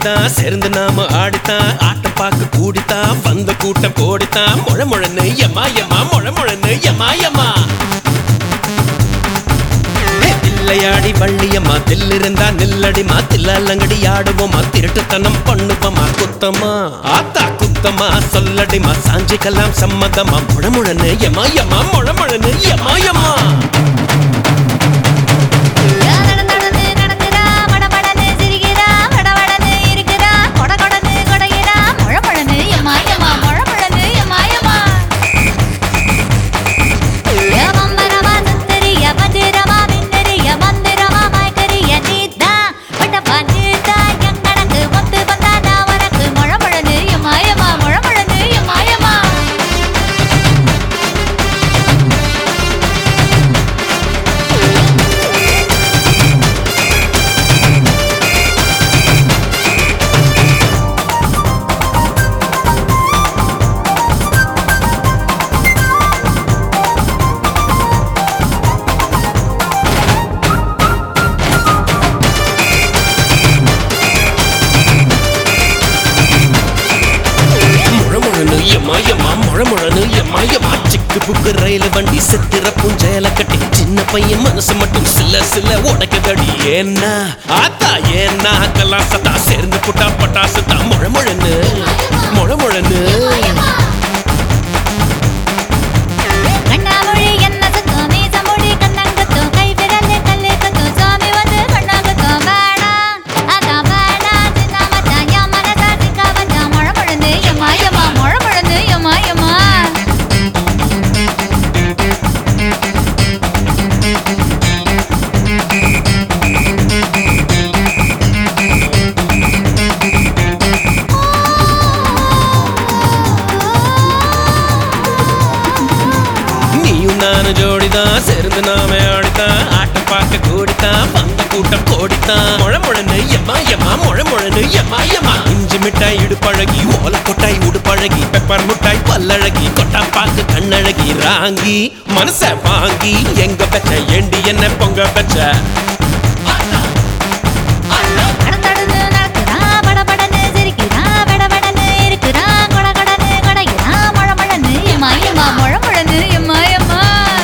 ஜோடிதான் சேர்ந்து நாம ஆடித்தான் ஆட்டம் பார்க்க கூடித்தான் வந்த கூட்டம் கோடித்தான் முழ முழன்னு எம்மா எம்மா முழ முழன்னு எம்மா எம்மா தில்லையாடி வள்ளியம்மா தில்லிருந்தா நில்லடிமா தில்லாலங்கடி ஆடுவோமா திருட்டுத்தனம் பண்ணுவோமா குத்தமா ஆத்தா குத்தமா சொல்லடிமா சாஞ்சிக்கலாம் சம்மதமா முழமுழன்னு எம்மா எம்மா முழமுழன்னு எம்மா எம்மா நடந்து நடந்து நடக்குறா மடமடன்னு சிரிக்கிறா வடவடன்னு இருக்கிறா கொட கொடன்னு கொடைகிறா முழ முழன்னு எம்மா எம்மா முழ முழன்னு எம்மா எம்மா யமம்பரமா சுந்தரிய மந்திரமா மின்னறிய மந்திரமா மயக்கரிய நீதா பட்டப்பா நீதா எங்கடக்கு வந்து வந்தா நான் உனக்கு முழ முழன்னு எம்மா எம்மா முழ முழன்னு எம்மா எம்மா முழமுழனு எம்மா எம்மா முழமுழனு எம்மா எம்மா சிக்கு புக்கு ரயில் வண்டி செத்துற புஞ்சையில கட்டி சின்ன பையன் மனசு மட்டும் சில சில உடைக்குதடி ஏன்னா ஆத்தா ஏன்னா கலாசத்தா சேர்ந்து புட்டா பட்டாசு தான் முழமுழனு முழமுழனு கண்ணாமொழி என்ன சுத்தம் மீசமொழி கண்ணங்கத்தும் கை விரல் கல்லு கத்தும் சாமி வந்து கண்ணாங்கத்தும் வேணாம் அதான் வேணாம் சின்ன மச்சான் என் மனசா சிக்கா வச்சான் முழ முழந்து எம்மா எம்மா முழ முழந்து எம்மா எம்மா நீயும் நானும் ஜோடிதான் சேர்ந்து நாம ஆடித்தான் ஆட்டம் பார்க்க கூடித்தான் வந்த கூட்டம் கோடித்தான் முழமுழனு எம்மா எம்மா முழமுழனு எம்மா எம்மா இஞ்சி மிட்டாய் இடுப்பழகி ஓலை கொட்டாய் உடுப்பழகி பெப்பர் முட்டாய் பல்லழகி கொட்டா பாக்கு கண்ணழகி ராங்கி மனச வாங்கி எங்க பெச்ச ஏண்டி என்ன பொங்க பெச்ச நடந்து நடக்குறான் படபடன்னு சிரிக்கிறான் வெடவெடன்னு இருக்கிறான் கொட கொடன்னு கொடைகிறான் முழ முழன்னு எம்மா எம்மா முழ முழன்னு எம்மா எம்மா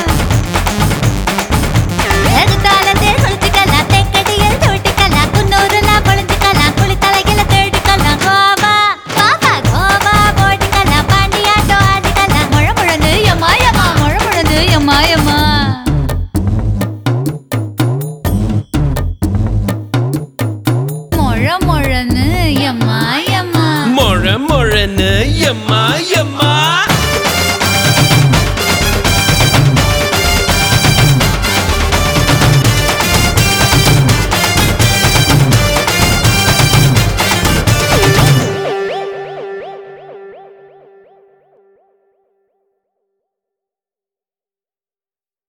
எதுத்தாலத்தில் குளிச்சுக்கலாம் தெக்கடியில் தொட்டிக்கலாம் குன்னூருலாம் பொழிஞ்சுக்கலாம் குளித்தலையில தேடிக்கலாம் கோவா பாப்பா கோவா போட்டிக்கலாம் பாண்டியாட்டோ ஆடிக்கலாம் முழ முழன்னு எம்மா எம்மா முழ முழன்னு எம்மா எம்மா முழ முழன்னு எம்மா எம்மா முழ முழனு எம்மா